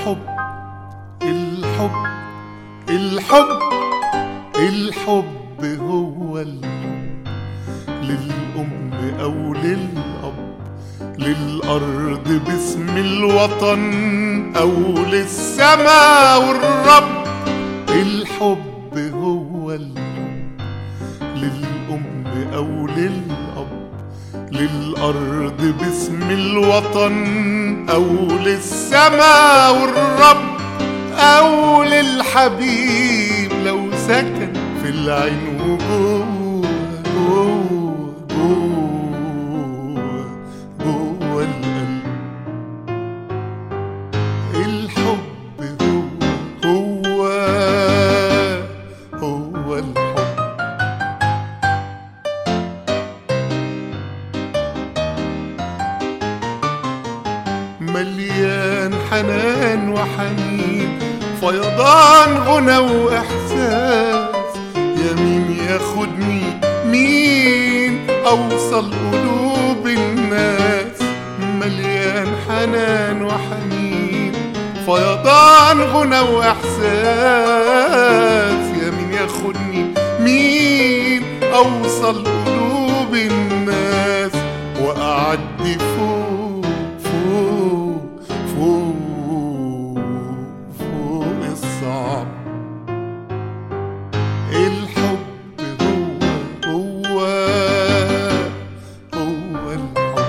الحب الحب الحب الحب هو الحب للأم أو للأب للأرض باسم الوطن أو للسماء والرب الحب هو الحب للأم أو للأب للأرض باسم الوطن أو للسماء والرب أو للحبيب لو سكن في العين وجوه جوه جوه جوه القلب الحب هو هو هو الحب مليان حنان وحنين فيضان غنى واحساس يا مين ياخدني مين اوصل قلوب الناس مليان حنان وحنين فيضان غنى واحساس يا مين ياخدني مين اوصل قلوب الناس واعدي فوق فوق فوق فوق الصعب الحب هو هو هو الحب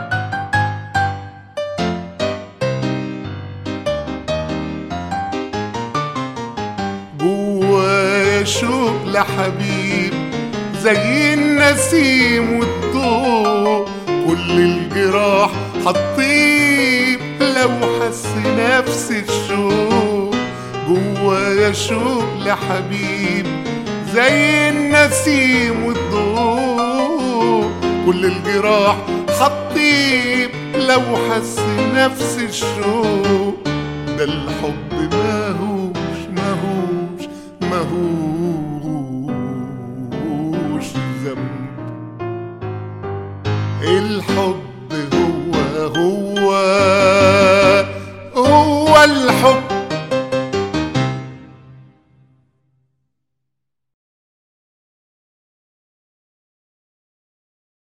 جوايا شوق لحبيب زي النسيم والضوء كل الجراح هتطيب لو حس نفس الشوق جوايا شوق لحبيب زي النسيم والضوء كل الجراح هتطيب لو حس نفس الشوق ده الحب ماهوش ماهوش ماهوش